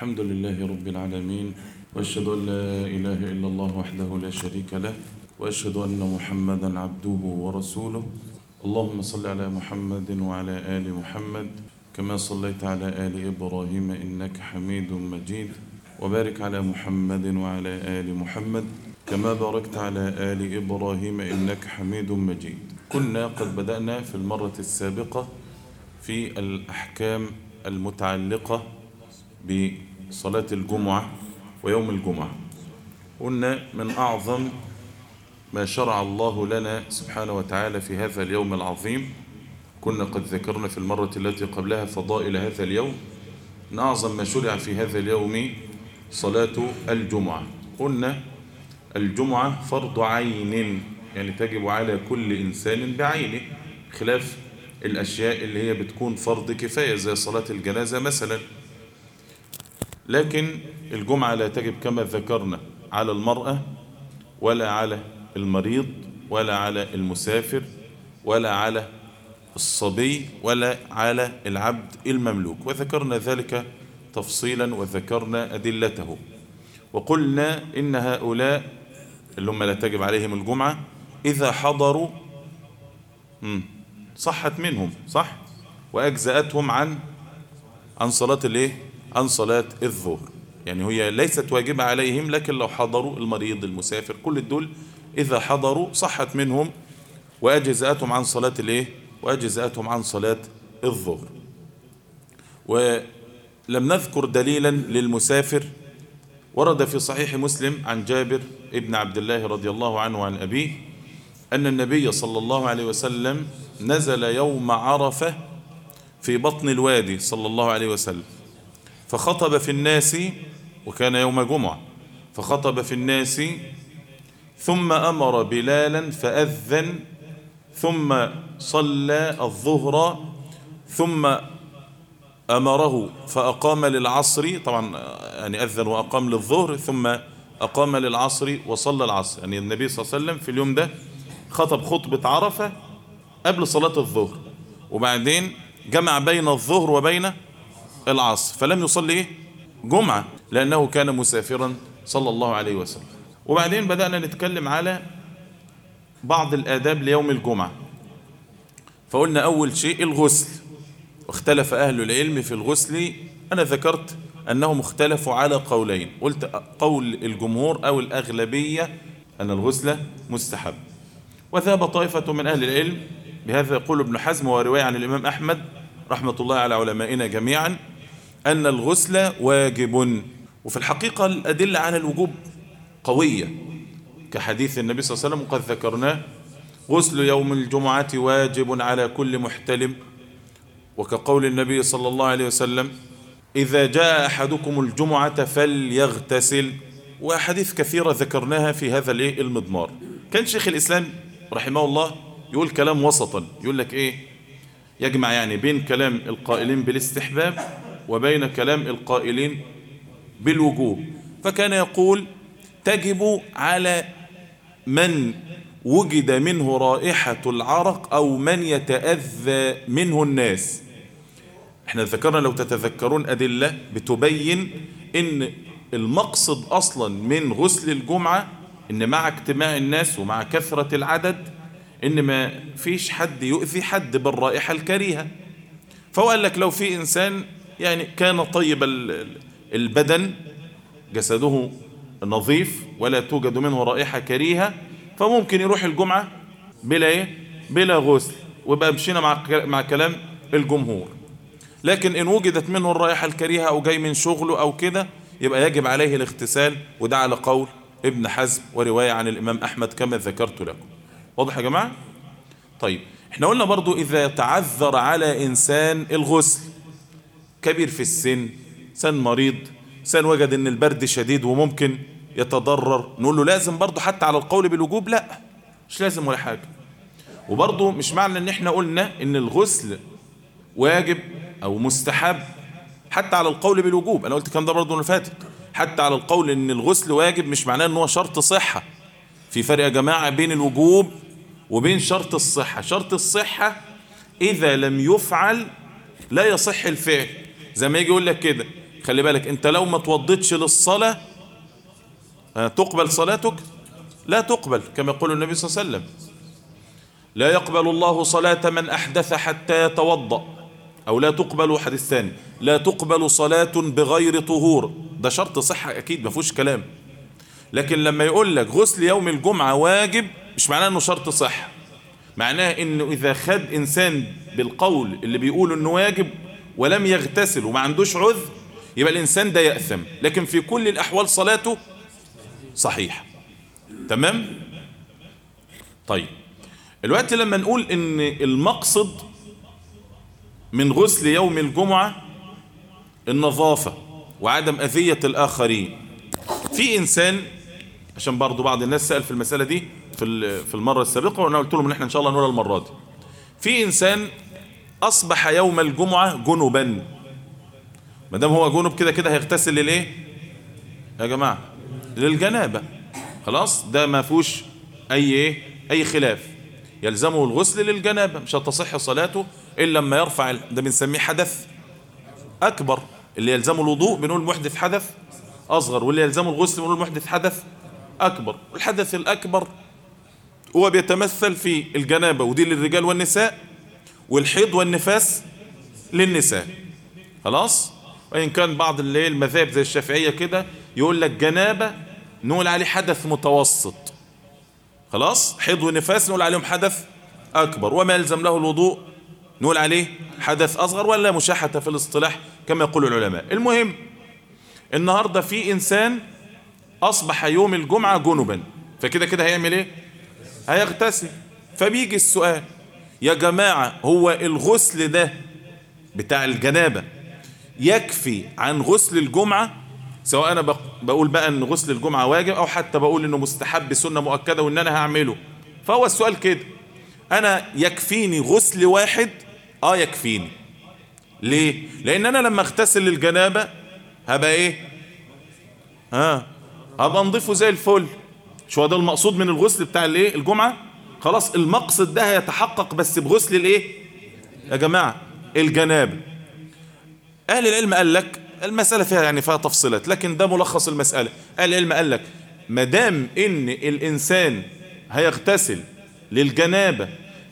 الحمد لله رب العالمين وأشهد أن لا إله إلا الله وحده لا شريك له وأشهد أن محمدا عبده ورسوله اللهم صل على محمد وعلى آل محمد كما صليت على آل إبراهيم إنك حميد مجيد وبارك على محمد وعلى آل محمد كما باركت على آل إبراهيم إنك حميد مجيد كنا قد بدأنا في المرة السابقة في الأحكام المتعلقة بصلاة الجمعة ويوم الجمعة قلنا من أعظم ما شرع الله لنا سبحانه وتعالى في هذا اليوم العظيم كنا قد ذكرنا في المرة التي قبلها فضائل هذا اليوم من أعظم ما شرع في هذا اليوم صلاة الجمعة قلنا الجمعة فرض عين يعني تجب على كل إنسان بعينه خلاف الأشياء اللي هي بتكون فرض كفاية زي صلاة الجنازة مثلا لكن الجمعة لا تجب كما ذكرنا على المرأة ولا على المريض ولا على المسافر ولا على الصبي ولا على العبد المملوك وذكرنا ذلك تفصيلا وذكرنا أدلته وقلنا إن هؤلاء اللي هم لا تجب عليهم الجمعة إذا حضروا صحت منهم صح وأجزأتهم عن عن صلاة الايه عن صلاة الظهر يعني هي ليست واجبة عليهم لكن لو حضروا المريض المسافر كل الدول إذا حضروا صحت منهم وأجزأتهم عن صلاة الايه وأجزأتهم عن صلاة الظهر ولم نذكر دليلا للمسافر ورد في صحيح مسلم عن جابر ابن عبد الله رضي الله عنه وعن أبيه أن النبي صلى الله عليه وسلم نزل يوم عرفة في بطن الوادي صلى الله عليه وسلم فخطب في الناس وكان يوم جمعة فخطب في الناس ثم أمر بلالا فأذن ثم صلى الظهر ثم أمره فأقام للعصر طبعا يعني أذن وأقام للظهر ثم أقام للعصر وصلى العصر يعني النبي صلى الله عليه وسلم في اليوم ده خطب خطبة عرفة قبل صلاة الظهر وبعدين جمع بين الظهر وبين العصر فلم يصلي إيه؟ جمعة لأنه كان مسافرا صلى الله عليه وسلم وبعدين بدأنا نتكلم على بعض الآداب ليوم الجمعة فقلنا أول شيء الغسل واختلف أهل العلم في الغسل أنا ذكرت أنهم اختلفوا على قولين قلت قول الجمهور أو الأغلبية أن الغسل مستحب وذهب طائفة من أهل العلم بهذا يقول ابن حزم ورواية عن الإمام أحمد رحمة الله على علمائنا جميعا أن الغسل واجب وفي الحقيقة الأدلة على الوجوب قوية كحديث النبي صلى الله عليه وسلم قد ذكرناه غسل يوم الجمعة واجب على كل محتلم وكقول النبي صلى الله عليه وسلم إذا جاء أحدكم الجمعة فليغتسل وحديث كثيرة ذكرناها في هذا المضمار كان شيخ الإسلام رحمه الله يقول كلام وسطا يقول لك إيه يجمع يعني بين كلام القائلين بالاستحباب وبين كلام القائلين بالوجوب فكان يقول تجب على من وجد منه رائحة العرق أو من يتأذى منه الناس احنا ذكرنا لو تتذكرون أدلة بتبين ان المقصد أصلا من غسل الجمعة ان مع اجتماع الناس ومع كثرة العدد ان ما فيش حد يؤذي حد بالرائحة الكريهة فهو قال لك لو في إنسان يعني كان طيب البدن جسده نظيف ولا توجد منه رائحة كريهة فممكن يروح الجمعة بلا ايه بلا غسل ويبقى مشينا مع مع كلام الجمهور لكن ان وجدت منه الرائحة الكريهة او جاي من شغله او كده يبقى يجب عليه الاغتسال وده على قول ابن حزم ورواية عن الامام احمد كما ذكرت لكم واضح يا جماعة طيب احنا قلنا برضو اذا تعذر على انسان الغسل كبير في السن انسان مريض انسان وجد ان البرد شديد وممكن يتضرر نقول له لازم برضه حتى على القول بالوجوب لا مش لازم ولا حاجة وبرضه مش معنى ان احنا قلنا ان الغسل واجب او مستحب حتى على القول بالوجوب انا قلت الكلام ده برضه اللي فاتت حتى على القول ان الغسل واجب مش معناه ان هو شرط صحة في فرق يا جماعة بين الوجوب وبين شرط الصحة شرط الصحة اذا لم يفعل لا يصح الفعل زي ما يجي يقول لك كده خلي بالك انت لو ما توضيتش للصلاة تقبل صلاتك لا تقبل كما يقول النبي صلى الله عليه وسلم لا يقبل الله صلاة من أحدث حتى يتوضأ أو لا تقبل حديث ثاني لا تقبل صلاة بغير طهور ده شرط صحة أكيد ما فيهوش كلام لكن لما يقول لك غسل يوم الجمعة واجب مش معناه أنه شرط صحة معناه أنه إذا خد إنسان بالقول اللي بيقول أنه واجب ولم يغتسل وما عندوش عذر يبقى الإنسان ده يأثم لكن في كل الأحوال صلاته صحيح تمام طيب الوقت لما نقول ان المقصد من غسل يوم الجمعة النظافة وعدم أذية الآخرين في إنسان عشان برضو بعض الناس سأل في المسألة دي في في المرة السابقة وأنا قلت لهم إن إحنا إن شاء الله نقولها المرة دي في إنسان أصبح يوم الجمعة جنبا ما دام هو جنب كده كده هيغتسل للإيه يا جماعة للجنابة خلاص ده ما فيهوش أي إيه أي خلاف يلزمه الغسل للجنابة مش هتصح صلاته إلا لما يرفع ده بنسميه حدث أكبر اللي يلزمه الوضوء بنقول محدث حدث أصغر واللي يلزمه الغسل بنقول محدث حدث أكبر الحدث الأكبر هو بيتمثل في الجنابة ودي للرجال والنساء والحيض والنفاس للنساء خلاص وإن كان بعض اللي المذاهب زي الشافعية كده يقول لك جنابة نقول عليه حدث متوسط خلاص حيض ونفاس نقول عليهم حدث أكبر وما يلزم له الوضوء نقول عليه حدث أصغر ولا مشاحة في الاصطلاح كما يقول العلماء المهم النهاردة في إنسان أصبح يوم الجمعة جنبا فكده كده هيعمل إيه هيغتسل فبيجي السؤال يا جماعة هو الغسل ده بتاع الجنابة يكفي عن غسل الجمعة سواء انا بقول بقى ان غسل الجمعة واجب او حتى بقول انه مستحب سنة مؤكدة وان انا هعمله فهو السؤال كده انا يكفيني غسل واحد اه يكفيني ليه لان انا لما اغتسل للجنابة هبقى ايه ها هبقى نضيفه زي الفل شو هو ده المقصود من الغسل بتاع الايه الجمعة خلاص المقصد ده هيتحقق بس بغسل الايه يا جماعة الجنابة اهل العلم قال لك المسألة فيها يعني فيها تفصيلات لكن ده ملخص المسألة قال العلم قال لك ما دام ان الانسان هيغتسل للجنابة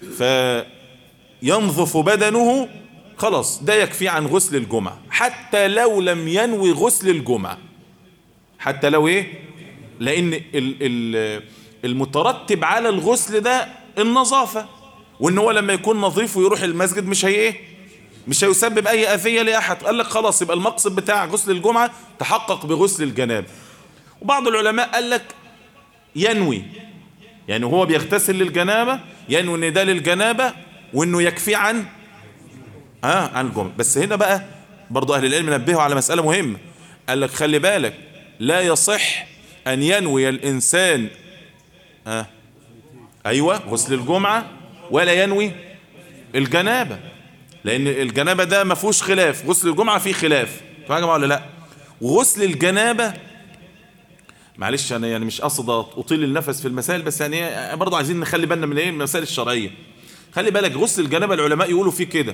فينظف بدنه خلاص ده يكفي عن غسل الجمعة حتى لو لم ينوي غسل الجمعة حتى لو ايه لان ال ال المترتب على الغسل ده النظافة وان هو لما يكون نظيف ويروح المسجد مش هي ايه مش هيسبب اي اذية لاحد قال لك خلاص يبقى المقصد بتاع غسل الجمعة تحقق بغسل الجناب وبعض العلماء قال لك ينوي يعني هو بيغتسل للجنابة ينوي ان ده للجنابة وانه يكفي عن ها عن الجمعة بس هنا بقى برضو اهل العلم نبهوا على مسألة مهمة قال لك خلي بالك لا يصح ان ينوي الانسان ها ايوه غسل الجمعة ولا ينوي الجنابة لان الجنابة ده ما فيهوش خلاف غسل الجمعة فيه خلاف فاهم يا جماعه ولا لا وغسل الجنابة معلش انا يعني مش قصد اطيل النفس في المسائل بس يعني برضه عايزين نخلي بالنا من ايه من المسائل الشرعيه خلي بالك غسل الجنابه العلماء يقولوا فيه كده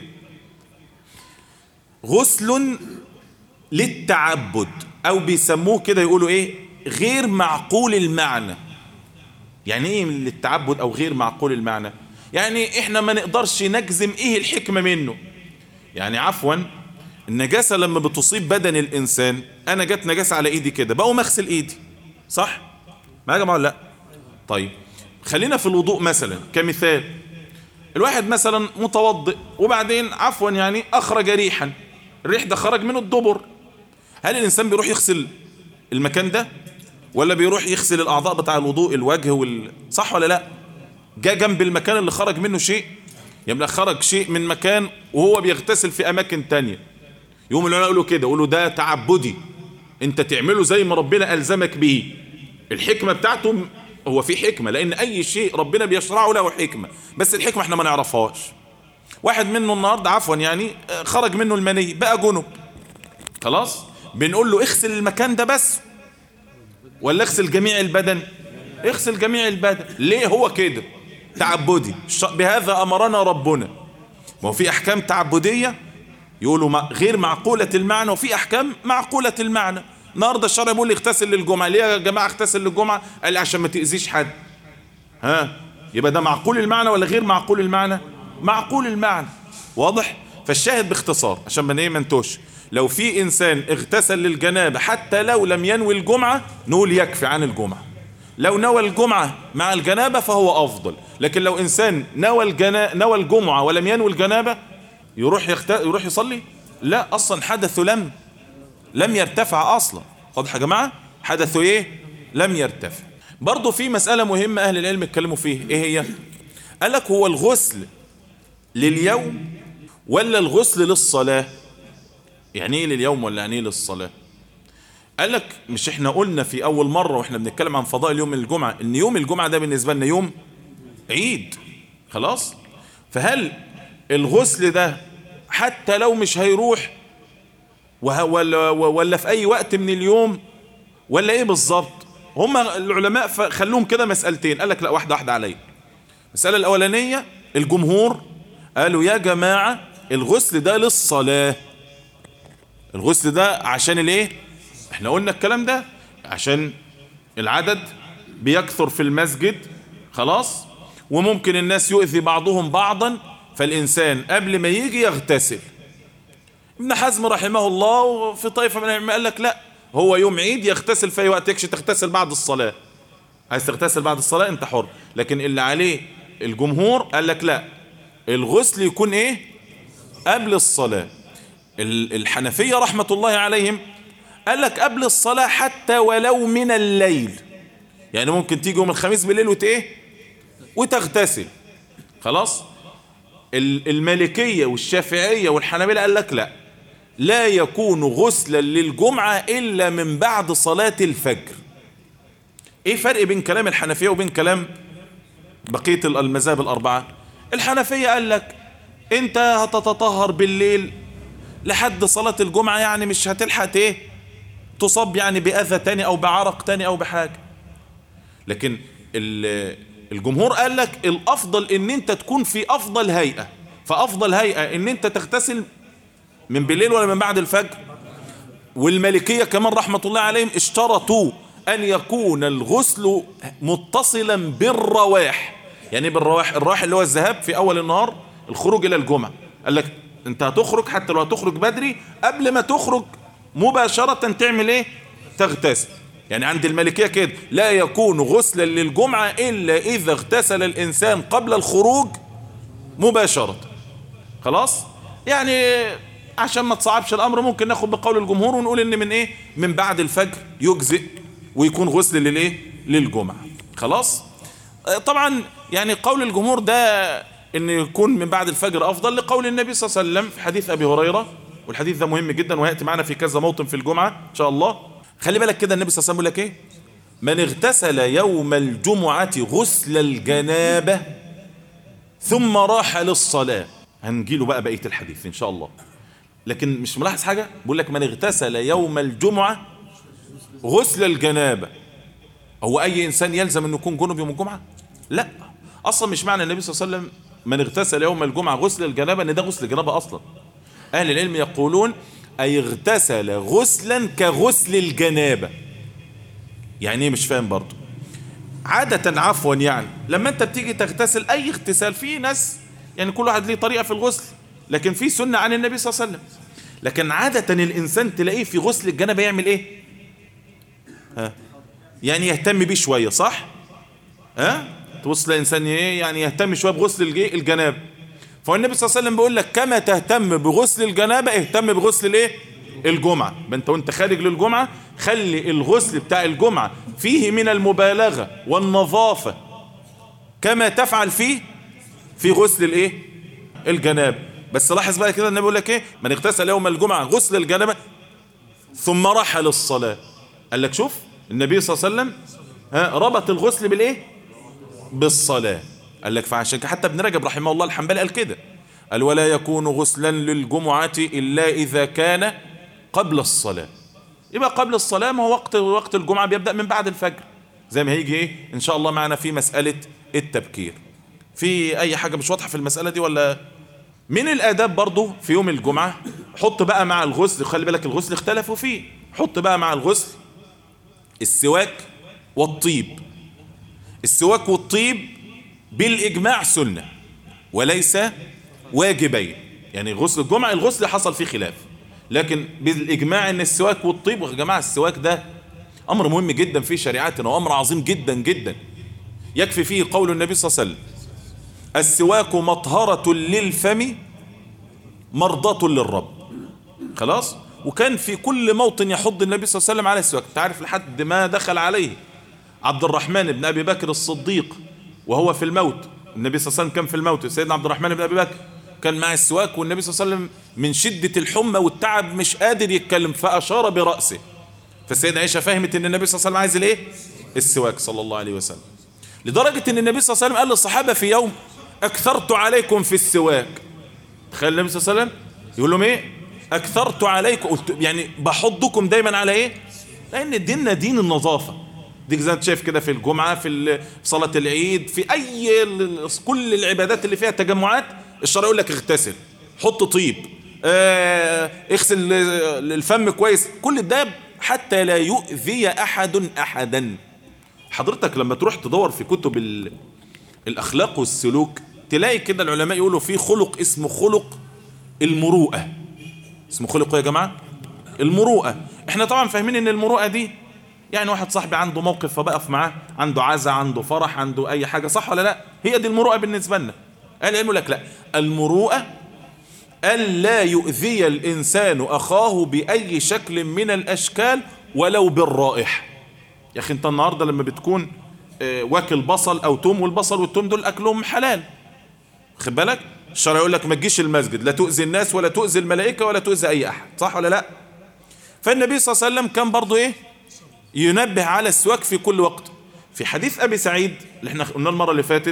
غسل للتعبد او بيسموه كده يقولوا ايه غير معقول المعنى يعني ايه للتعبد او غير معقول المعنى يعني احنا ما نقدرش نجزم ايه الحكمة منه يعني عفوا النجاسة لما بتصيب بدن الانسان انا جت نجاسة على ايدي كده بقوم اغسل ايدي صح ما يا جماعة لا طيب خلينا في الوضوء مثلا كمثال الواحد مثلا متوضئ وبعدين عفوا يعني اخرج ريحا الريح ده خرج من الدبر هل الانسان بيروح يغسل المكان ده ولا بيروح يغسل الاعضاء بتاع الوضوء الوجه وال... صح ولا لا جاء جنب المكان اللي خرج منه شيء يبقى خرج شيء من مكان وهو بيغتسل في اماكن تانية يوم العلماء يقولوا كده يقولوا ده تعبدي انت تعمله زي ما ربنا الزمك به الحكمة بتاعته هو في حكمة لان اي شيء ربنا بيشرعه له حكمة بس الحكمة احنا ما نعرفهاش واحد منه النهاردة عفوا يعني خرج منه المني بقى جنب خلاص بنقول له اغسل المكان ده بس ولا اغسل جميع البدن اغسل جميع البدن ليه هو كده تعبدي بهذا امرنا ربنا ما هو في احكام تعبدية يقولوا ما- غير معقولة المعنى وفي أحكام معقولة المعنى النهارده الشرع بيقول لي اغتسل للجمعة ليه يا جماعة اغتسل للجمعة قال لي عشان ما تأذيش حد ها يبقى ده معقول المعنى ولا غير معقول المعنى معقول المعنى واضح فالشاهد باختصار عشان ما ايه ما نتوش لو في انسان اغتسل للجنابه حتى لو لم ينوي الجمعه نقول يكفي عن الجمعه لو نوى الجمعه مع الجنابه فهو افضل لكن لو انسان نوى الجنا... نوى الجمعه ولم ينوي الجنابه يروح يخت... يروح يصلي لا اصلا حدثه لم لم يرتفع اصلا واضح يا جماعه حدثه ايه لم يرتفع برضه في مساله مهمه اهل العلم اتكلموا فيه ايه هي قال لك هو الغسل لليوم ولا الغسل للصلاه يعني ايه لليوم ولا يعني ايه للصلاه قال لك مش احنا قلنا في اول مره واحنا بنتكلم عن فضائل يوم الجمعه ان يوم الجمعه ده بالنسبه لنا يوم عيد خلاص فهل الغسل ده حتى لو مش هيروح وه- ولا, ولا في اي وقت من اليوم ولا ايه بالظبط هم العلماء ف- خلوهم كده مسألتين قال لك لا واحدة واحدة عليا المسألة الأولانية الجمهور قالوا يا جماعة الغسل ده للصلاة الغسل ده عشان الايه احنا قلنا الكلام ده عشان العدد بيكثر في المسجد خلاص وممكن الناس يؤذي بعضهم بعضا فالإنسان قبل ما يجي يغتسل ابن حزم رحمه الله وفي طائفة من العلماء قال لك لا هو يوم عيد يغتسل في أي وقت يكش تغتسل بعد الصلاة عايز تغتسل بعد الصلاة انت حر لكن اللي عليه الجمهور قال لك لا الغسل يكون ايه قبل الصلاة ال- الحنفية رحمة الله عليهم قال لك قبل الصلاة حتى ولو من الليل يعني ممكن تيجي يوم الخميس بالليل وت ايه وتغتسل خلاص ال- المالكية والشافعية والحنابلة قال لك لا لا يكون غسلا للجمعة إلا من بعد صلاة الفجر ايه فرق بين كلام الحنفية وبين كلام بقية ال- المذاهب الأربعة الحنفية قال لك انت هتتطهر بالليل لحد صلاة الجمعة يعني مش هتلحق ايه تصاب يعني بأذى تاني أو بعرق تاني أو بحاجة لكن ال- الجمهور قال لك الافضل ان انت تكون في افضل هيئة فافضل هيئة ان انت تغتسل من بالليل ولا من بعد الفجر والمالكية كمان رحمة الله عليهم اشترطوا ان يكون الغسل متصلا بالرواح يعني بالرواح الرواح اللي هو الذهاب في اول النهار الخروج الى الجمعة قال لك انت هتخرج حتى لو هتخرج بدري قبل ما تخرج مباشرة تعمل ايه تغتسل يعني عند المالكية كده لا يكون غسلا للجمعة إلا إذا اغتسل الإنسان قبل الخروج مباشرة خلاص يعني عشان ما تصعبش الأمر ممكن ناخد بقول الجمهور ونقول إن من إيه من بعد الفجر يجزئ ويكون غسل للإيه للجمعة خلاص آه، طبعا يعني قول الجمهور ده ان يكون من بعد الفجر افضل لقول النبي صلى الله عليه وسلم في حديث ابي هريره والحديث ده مهم جدا وهياتي معنا في كذا موطن في الجمعه ان شاء الله خلي بالك كده النبي صلى الله عليه وسلم بيقول لك ايه من اغتسل يوم الجمعه غسل الجنابه ثم راح للصلاه هنجيله بقى بقيه الحديث ان شاء الله لكن مش ملاحظ حاجه بيقول لك من اغتسل يوم الجمعه غسل الجنابه هو اي انسان يلزم انه يكون جنب يوم الجمعه لا اصلا مش معنى النبي صلى الله عليه وسلم من اغتسل يوم الجمعه غسل الجنابه ان ده غسل الجنابه اصلا اهل العلم يقولون اي اغتسل غسلا كغسل الجنابه يعني ايه مش فاهم برضه عادة عفوا يعني لما انت بتيجي تغتسل اي اغتسال في ناس يعني كل واحد ليه طريقة في الغسل لكن في سنة عن النبي صلى الله عليه وسلم لكن عادة الانسان تلاقيه في غسل الجنابة يعمل ايه ها يعني يهتم بيه شوية صح ها توصل الانسان ايه يعني يهتم شويه بغسل الج- الجنابه فالنبي صلى الله عليه وسلم بيقول لك كما تهتم بغسل الجنابه اهتم بغسل الايه الجمعه ما انت وانت خارج للجمعه خلي الغسل بتاع الجمعه فيه من المبالغه والنظافه كما تفعل فيه في غسل الايه الجنابه بس لاحظ بقى كده النبي بيقول لك ايه من اغتسل يوم الجمعه غسل الجنابه ثم راح للصلاه قال لك شوف النبي صلى الله عليه وسلم ها ربط الغسل بالايه بالصلاة قال لك فعشان كده حتى ابن رجب رحمه الله الحنبلي قال كده قال ولا يكون غسلا للجمعة إلا إذا كان قبل الصلاة يبقى قبل الصلاة ما هو وقت وقت الجمعة بيبدأ من بعد الفجر زي ما هيجي ايه ان شاء الله معنا في مسألة التبكير في اي حاجة مش واضحة في المسألة دي ولا من الآداب برضو في يوم الجمعة حط بقى مع الغسل خلي بالك الغسل اختلفوا فيه حط بقى مع الغسل السواك والطيب السواك والطيب بالإجماع سنة وليس واجبين يعني غسل الجمعة الغسل حصل فيه خلاف لكن بالإجماع ان السواك والطيب يا جماعة السواك ده أمر مهم جدا في شريعتنا وأمر عظيم جدا جدا يكفي فيه قول النبي صلى الله عليه وسلم السواك مطهرة للفم مرضاة للرب خلاص وكان في كل موطن يحض النبي صلى الله عليه وسلم على السواك تعرف لحد ما دخل عليه عبد الرحمن بن أبي بكر الصديق وهو في الموت النبي صلى الله عليه وسلم كان في الموت سيدنا عبد الرحمن بن أبي بكر كان مع السواك والنبي صلى الله عليه وسلم من شدة الحمى والتعب مش قادر يتكلم فأشار برأسه فالسيدة عائشة فهمت ان النبي صلى الله عليه وسلم عايز الايه السواك صلى الله عليه وسلم لدرجة ان النبي صلى الله عليه وسلم قال للصحابة في يوم اكثرت عليكم في السواك تخيل النبي صلى الله عليه وسلم يقول لهم ايه اكثرت عليكم قلت يعني بحضكم دايما على ايه لان ديننا دين النظافة ديك زي ما انت شايف كده في الجمعة في صلاة العيد في اي كل العبادات اللي فيها تجمعات الشرع يقول لك اغتسل حط طيب اه اغسل الفم كويس كل ده حتى لا يؤذي احد احدا حضرتك لما تروح تدور في كتب الاخلاق والسلوك تلاقي كده العلماء يقولوا في خلق اسمه خلق المروءة اسمه خلق يا جماعة المروءة احنا طبعا فاهمين ان المروءة دي يعني واحد صاحبي عنده موقف فبقف معاه عنده عزة عنده فرح عنده اي حاجة صح ولا لا هي دي المروءة بالنسبة لنا قال يقول لك لا المروءة ألا يؤذي الإنسان أخاه بأي شكل من الأشكال ولو بالرائحة يا أخي أنت النهاردة لما بتكون واكل بصل أو توم والبصل والتوم دول أكلهم حلال خد بالك الشرع يقول لك ما تجيش المسجد لا تؤذي الناس ولا تؤذي الملائكة ولا تؤذي أي أحد صح ولا لا فالنبي صلى الله عليه وسلم كان برضو إيه ينبه على السواك في كل وقت في حديث أبي سعيد اللي احنا قلنا المرة اللي فاتت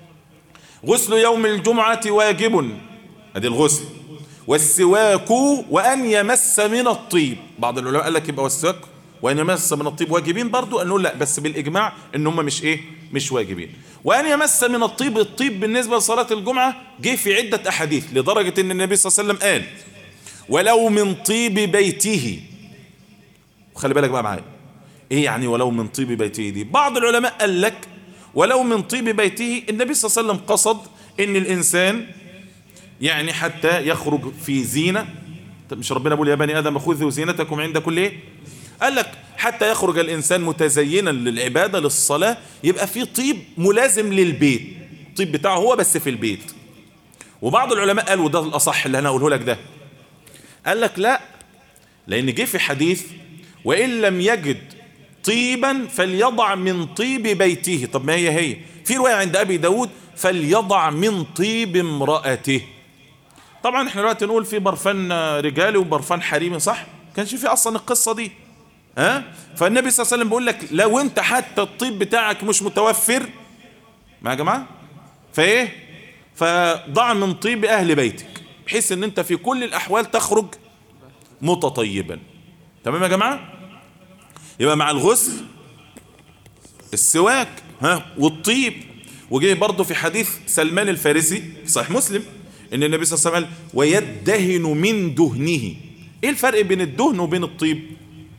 غسل يوم الجمعة واجب ادي الغسل والسواك وأن يمس من الطيب بعض العلماء قال لك يبقى والسواك وأن يمس من الطيب واجبين برضو أنه لا بس بالإجماع أن هم مش إيه مش واجبين وأن يمس من الطيب الطيب بالنسبة لصلاة الجمعة جه في عدة أحاديث لدرجة أن النبي صلى الله عليه وسلم قال ولو من طيب بيته خلي بالك بقى معايا ايه يعني ولو من طيب بيته دي بعض العلماء قال لك ولو من طيب بيته النبي صلى الله عليه وسلم قصد ان الانسان يعني حتى يخرج في زينة مش ربنا بيقول يا بني ادم خذوا زينتكم عند كل ايه قال لك حتى يخرج الانسان متزينا للعبادة للصلاة يبقى في طيب ملازم للبيت الطيب بتاعه هو بس في البيت وبعض العلماء قالوا ده الاصح اللي انا اقوله لك ده قال لك لا لان جه في حديث وان لم يجد طيبا فليضع من طيب بيته طب ما هي هي في رواية عند أبي داود فليضع من طيب امرأته طبعا احنا دلوقتي نقول في برفان رجالي وبرفان حريمي صح كانش في اصلا القصة دي ها فالنبي صلى الله عليه وسلم بيقول لك لو انت حتى الطيب بتاعك مش متوفر ما يا جماعة فايه فضع من طيب اهل بيتك بحيث ان انت في كل الاحوال تخرج متطيبا تمام يا جماعه يبقى مع الغسل السواك ها والطيب وجه برضه في حديث سلمان الفارسي في صحيح مسلم ان النبي صلى الله عليه وسلم ويدهن من دهنه ايه الفرق بين الدهن وبين الطيب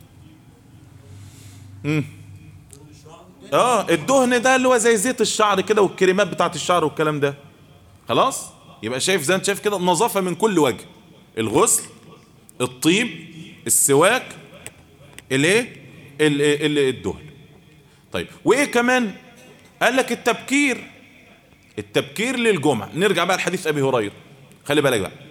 مم. اه الدهن ده اللي هو زي زيت الشعر كده والكريمات بتاعت الشعر والكلام ده خلاص يبقى شايف زي انت شايف كده نظافه من كل وجه الغسل الطيب السواك الايه الدهن طيب وايه كمان قال لك التبكير التبكير للجمعة نرجع بقى لحديث ابي هريره خلي بالك بقى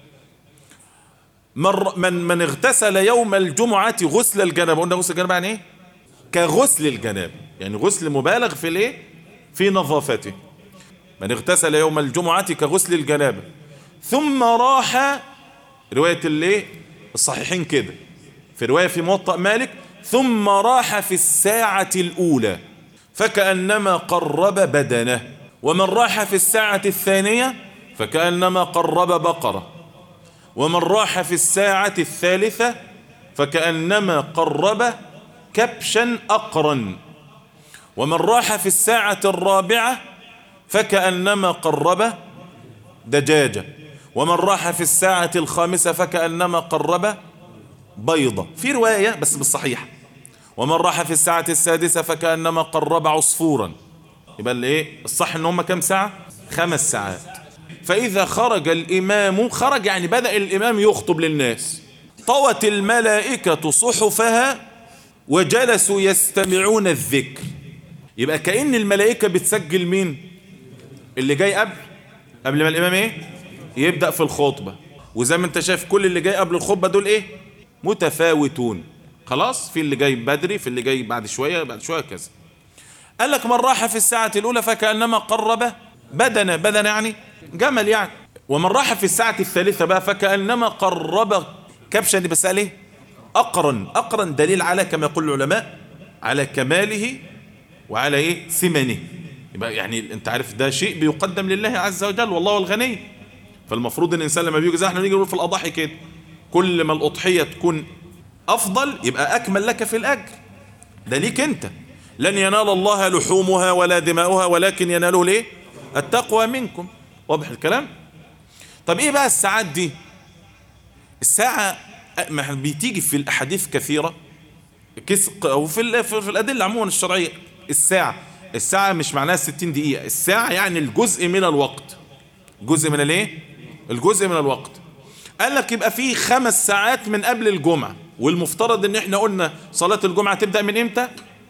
من من من اغتسل يوم الجمعة غسل الجنابة قلنا غسل الجنابة يعني ايه كغسل الجنابة يعني غسل مبالغ في الايه في نظافته من اغتسل يوم الجمعة كغسل الجنابة ثم راح رواية الايه الصحيحين كده في رواية في موطأ مالك ثم راح في الساعة الأولى فكأنما قرب بدنه ومن راح في الساعة الثانية فكأنما قرب بقرة ومن راح في الساعة الثالثة فكأنما قرب كبشا أقرا ومن راح في الساعة الرابعة فكأنما قرب دجاجة ومن راح في الساعة الخامسة فكأنما قرب بيضة في رواية بس بالصحيح ومن راح في الساعة السادسة فكأنما قرب عصفورا يبقى الايه الصح ان هم كم ساعة خمس ساعات فإذا خرج الإمام خرج يعني بدأ الإمام يخطب للناس طوت الملائكة صحفها وجلسوا يستمعون الذكر يبقى كأن الملائكة بتسجل مين اللي جاي قبل قبل ما الإمام ايه يبدأ في الخطبة وزي ما انت شايف كل اللي جاي قبل الخطبة دول ايه متفاوتون خلاص في اللي جاي بدري في اللي جاي بعد شوية بعد شوية كذا قال لك من راح في الساعة الأولى فكأنما قرب بدن بدن يعني جمل يعني ومن راح في الساعة الثالثة بقى فكأنما قرب كبشة دي بس قال ايه أقرن أقرن دليل على كما يقول العلماء على كماله وعلى ايه ثمنه يبقى يعني انت عارف ده شيء بيقدم لله عز وجل والله الغني فالمفروض ان الانسان لما بيجي زي احنا نيجي نقول في الاضاحي كده كل ما الاضحيه تكون افضل يبقى اكمل لك في الاجر ده ليك انت لن ينال الله لحومها ولا دماؤها ولكن يناله ليه التقوى منكم واضح الكلام طب ايه بقى الساعات دي الساعة ما بتيجي في الاحاديث كثيرة كسق او في, في الادلة عموما الشرعية الساعة الساعة مش معناها 60 دقيقة الساعة يعني الجزء من الوقت جزء من الايه الجزء من الوقت قال لك يبقى فيه خمس ساعات من قبل الجمعة والمفترض ان احنا قلنا صلاة الجمعة تبدأ من امتى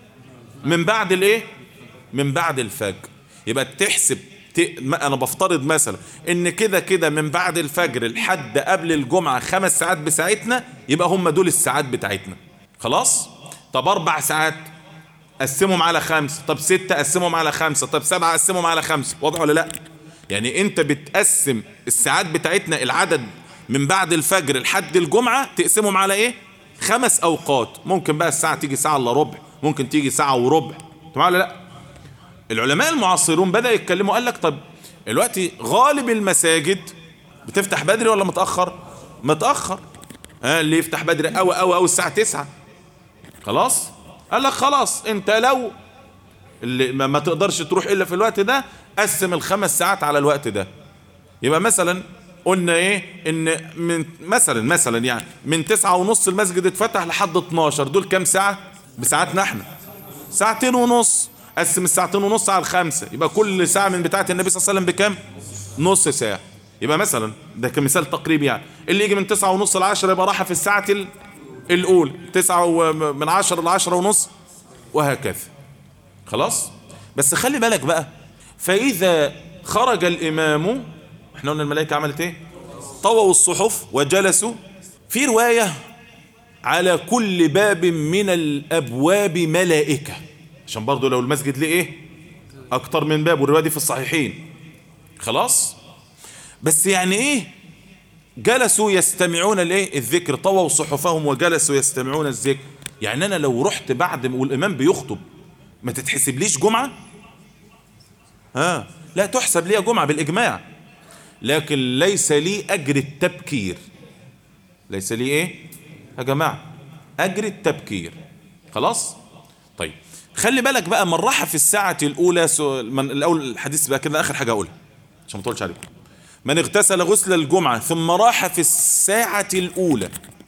من بعد الايه من بعد الفجر يبقى تحسب ت... انا بفترض مثلا ان كده كده من بعد الفجر لحد قبل الجمعة خمس ساعات بساعتنا يبقى هم دول الساعات بتاعتنا خلاص طب اربع ساعات قسمهم على خمسة طب ستة قسمهم على خمسة طب سبعة قسمهم على خمسة واضح ولا لا يعني انت بتقسم الساعات بتاعتنا العدد من بعد الفجر لحد الجمعة تقسمهم على ايه خمس اوقات ممكن بقى الساعة تيجي ساعة الا ربع ممكن تيجي ساعة وربع تمام ولا لا العلماء المعاصرون بدأ يتكلموا قال لك طب دلوقتي غالب المساجد بتفتح بدري ولا متأخر متأخر ها اللي يفتح بدري او او او الساعة تسعة خلاص قال لك خلاص انت لو اللي ما تقدرش تروح الا في الوقت ده قسم الخمس ساعات على الوقت ده يبقى مثلا قلنا ايه ان من مثلا مثلا يعني من تسعة ونص المسجد اتفتح لحد 12 دول كام ساعة بساعتنا احنا ساعتين ونص قسم الساعتين ونص على الخمسة يبقى كل ساعة من بتاعة النبي صلى الله عليه وسلم بكام نص ساعة يبقى مثلا ده كمثال تقريبي يعني اللي يجي من تسعة ونص لعشرة يبقى راح في الساعة الأولى تسعة من عشرة لعشرة ونص وهكذا خلاص بس خلي بالك بقى فإذا خرج الإمام احنا قلنا الملائكة عملت ايه طووا الصحف وجلسوا في رواية على كل باب من الأبواب ملائكة عشان برضو لو المسجد ليه ايه أكتر من باب والرواية دي في الصحيحين خلاص بس يعني ايه جلسوا يستمعون الايه الذكر طووا صحفهم وجلسوا يستمعون الذكر يعني انا لو رحت بعد والامام بيخطب ما تتحسب جمعة ها لا تحسب لي جمعة بالاجماع لكن ليس لي اجر التبكير ليس لي ايه يا جماعة اجر التبكير خلاص طيب خلي بالك بقى من راح في الساعة الاولى من الاول الحديث بقى كده اخر حاجة اقولها عشان ما اطولش عليكم من اغتسل غسل الجمعة ثم راح في الساعة الأولى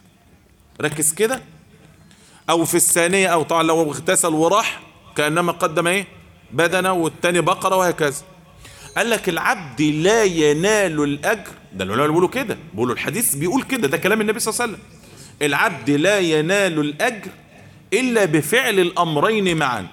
ركز كده أو في الثانية أو طبعا لو اغتسل وراح كأنما قدم ايه بدنه والتاني بقرة وهكذا قال لك العبد لا ينال الأجر ده العلماء بيقولوا كده بيقولوا الحديث بيقول كده ده كلام النبي صلى الله عليه وسلم العبد لا ينال الأجر إلا بفعل الأمرين معا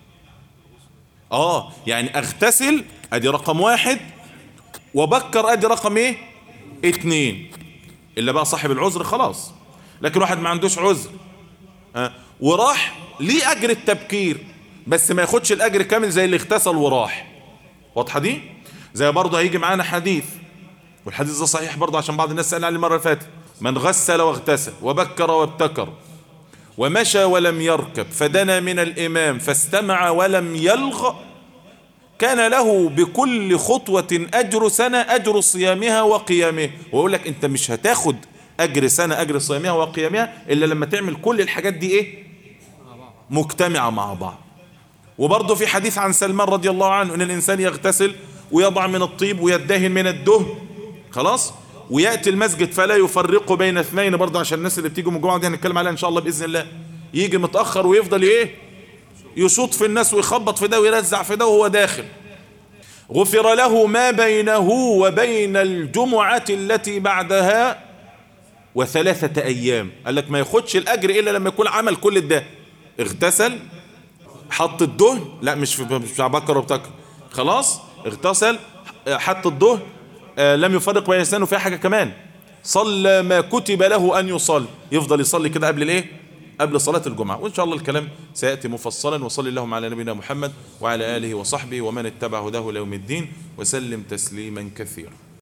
آه يعني أغتسل أدي رقم واحد وبكر ادي رقم ايه اتنين اللي بقى صاحب العذر خلاص لكن واحد ما عندوش عذر اه وراح ليه اجر التبكير بس ما ياخدش الاجر كامل زي اللي اغتسل وراح واضحه دي زي برضه هيجي معانا حديث والحديث ده صحيح برضه عشان بعض الناس سأل عليه المره اللي فاتت من غسل واغتسل وبكر وابتكر ومشى ولم يركب فدنا من الامام فاستمع ولم يلغ كان له بكل خطوة أجر سنة أجر صيامها وقيامها ويقول لك أنت مش هتاخد أجر سنة أجر صيامها وقيامها إلا لما تعمل كل الحاجات دي إيه مجتمعة مع بعض وبرضه في حديث عن سلمان رضي الله عنه أن الإنسان يغتسل ويضع من الطيب ويدهن من الدهن خلاص ويأتي المسجد فلا يفرق بين اثنين برضه عشان الناس اللي بتيجي من الجمعة دي هنتكلم عليها ان شاء الله بإذن الله يجي متأخر ويفضل ايه يشوط في الناس ويخبط في ده ويرزع في ده وهو داخل غفر له ما بينه وبين الجمعة التي بعدها وثلاثة أيام قال لك ما ياخدش الأجر إلا لما يكون عمل كل ده اغتسل حط الدهن لا مش في مش بتاع بكر وبتكر خلاص اغتسل حط الدهن آه لم يفرق بين لسانه فيها حاجة كمان صلى ما كتب له أن يصلي يفضل يصلي كده قبل الايه قبل صلاة الجمعة وإن شاء الله الكلام سيأتي مفصلا وصلي اللهم على نبينا محمد وعلى آله وصحبه ومن اتبع هداه ليوم الدين وسلم تسليما كثيرا